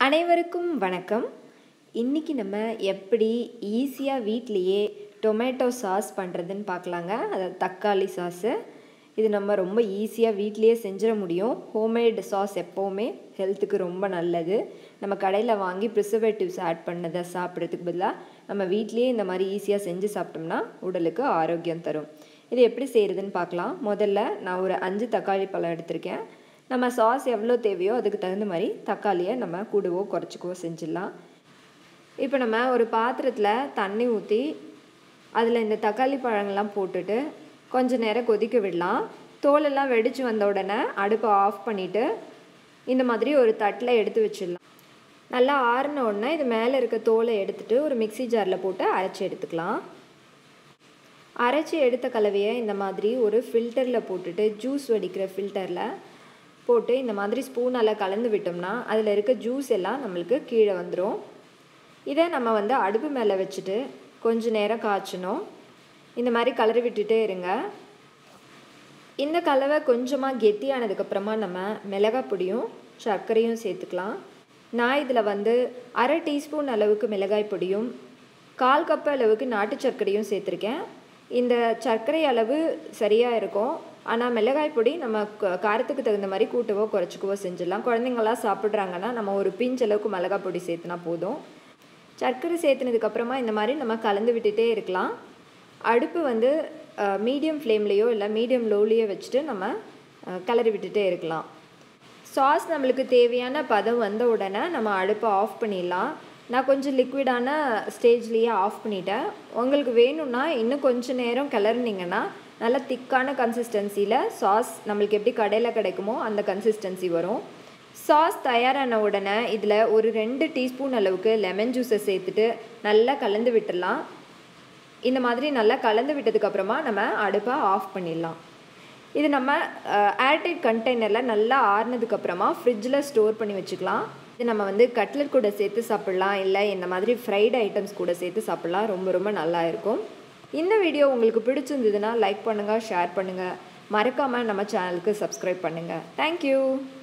அனைவருக்கும் வணக்கம் இன்றைக்கி நம்ம எப்படி ஈஸியாக வீட்லேயே டொமேட்டோ சாஸ் பண்ணுறதுன்னு பார்க்கலாங்க அதாவது தக்காளி சாஸு இது நம்ம ரொம்ப ஈஸியாக வீட்லேயே செஞ்சிட முடியும் ஹோம்மேட் சாஸ் எப்போவுமே ஹெல்த்துக்கு ரொம்ப நல்லது நம்ம கடையில் வாங்கி ப்ரிசர்வேட்டிவ்ஸ் ஆட் பண்ணதை சாப்பிட்றதுக்கு பதிலாக நம்ம வீட்லேயே இந்த மாதிரி ஈஸியாக செஞ்சு சாப்பிட்டோம்னா உடலுக்கு ஆரோக்கியம் தரும் இது எப்படி செய்கிறதுன்னு பார்க்கலாம் முதல்ல நான் ஒரு அஞ்சு தக்காளி பழம் எடுத்திருக்கேன் நம்ம சாஸ் எவ்வளோ தேவையோ அதுக்கு தகுந்த மாதிரி தக்காளியை நம்ம கூடவோ குறைச்சிக்கவோ செஞ்சிடலாம் இப்போ நம்ம ஒரு பாத்திரத்தில் தண்ணி ஊற்றி அதில் இந்த தக்காளி பழங்கள்லாம் போட்டுட்டு கொஞ்ச நேரம் கொதிக்க விடலாம் தோலெல்லாம் வெடித்து வந்த உடனே அடுப்பை ஆஃப் பண்ணிவிட்டு இந்த மாதிரி ஒரு தட்டில் எடுத்து வச்சிடலாம் நல்லா ஆறின உடனே இது மேலே இருக்க தோலை எடுத்துகிட்டு ஒரு மிக்சி ஜாரில் போட்டு அரைச்சி எடுத்துக்கலாம் அரைச்சி எடுத்த கலவையை இந்த மாதிரி ஒரு ஃபில்டரில் போட்டுட்டு ஜூஸ் வடிக்கிற ஃபில்டரில் போட்டு இந்த மாதிரி ஸ்பூனால் கலந்து விட்டோம்னா அதில் இருக்க ஜூஸ் எல்லாம் நம்மளுக்கு கீழே வந்துடும் இதை நம்ம வந்து அடுப்பு மேலே வச்சுட்டு கொஞ்ச நேரம் காய்ச்சணும் இந்த மாதிரி கலரி விட்டுட்டே இருங்க இந்த கலவை கொஞ்சமாக கெட்டியானதுக்கப்புறமா நம்ம மிளகாய் பொடியும் சர்க்கரையும் சேர்த்துக்கலாம் நான் இதில் வந்து அரை டீஸ்பூன் அளவுக்கு மிளகாய் பொடியும் கால் கப்பு அளவுக்கு நாட்டு சர்க்கரையும் சேர்த்துருக்கேன் இந்த சர்க்கரை அளவு சரியாக இருக்கும் ஆனால் மிளகாய் பொடி நம்ம காரத்துக்கு தகுந்த மாதிரி கூட்டவோ குறைச்சிக்கவோ செஞ்சிடலாம் குழந்தைங்களாம் சாப்பிட்றாங்கன்னா நம்ம ஒரு பிஞ்ச் அளவுக்கு மிளகாய் பொடி சேர்த்துனா போதும் சர்க்கரை சேர்த்துனதுக்கப்புறமா இந்த மாதிரி நம்ம கலந்து விட்டுட்டே இருக்கலாம் அடுப்பு வந்து மீடியம் ஃப்ளேம்லேயோ இல்லை மீடியம் லோலேயோ வச்சுட்டு நம்ம கலரி விட்டுட்டே இருக்கலாம் சாஸ் நம்மளுக்கு தேவையான பதம் வந்த உடனே நம்ம அடுப்பை ஆஃப் பண்ணிடலாம் நான் கொஞ்சம் லிக்விடான ஸ்டேஜ்லேயே ஆஃப் பண்ணிட்டேன் உங்களுக்கு வேணும்னா இன்னும் கொஞ்சம் நேரம் கிளறினீங்கன்னா நல்லா திக்கான கன்சிஸ்டன்சியில் சாஸ் நம்மளுக்கு எப்படி கடையில் கிடைக்குமோ அந்த கன்சிஸ்டன்சி வரும் சாஸ் தயாரான உடனே இதில் ஒரு ரெண்டு டீஸ்பூன் அளவுக்கு லெமன் ஜூஸை சேர்த்துட்டு நல்லா கலந்து விட்டுடலாம் இந்த மாதிரி நல்லா கலந்து விட்டதுக்கப்புறமா நம்ம அடுப்பை ஆஃப் பண்ணிடலாம் இது நம்ம ஏர்டைட் கண்டெய்னரில் நல்லா ஆறுனதுக்கப்புறமா ஃப்ரிட்ஜில் ஸ்டோர் பண்ணி வச்சுக்கலாம் இது நம்ம வந்து கட்லட் கூட சேர்த்து சாப்பிட்லாம் இல்லை இந்த மாதிரி ஃப்ரைடு ஐட்டம்ஸ் கூட சேர்த்து சாப்பிட்லாம் ரொம்ப ரொம்ப நல்லா இருக்கும் இந்த வீடியோ உங்களுக்கு பிடிச்சிருந்ததுன்னா லைக் பண்ணுங்கள் ஷேர் பண்ணுங்கள் மறக்காமல் நம்ம சேனலுக்கு சப்ஸ்கிரைப் பண்ணுங்கள் தேங்க்யூ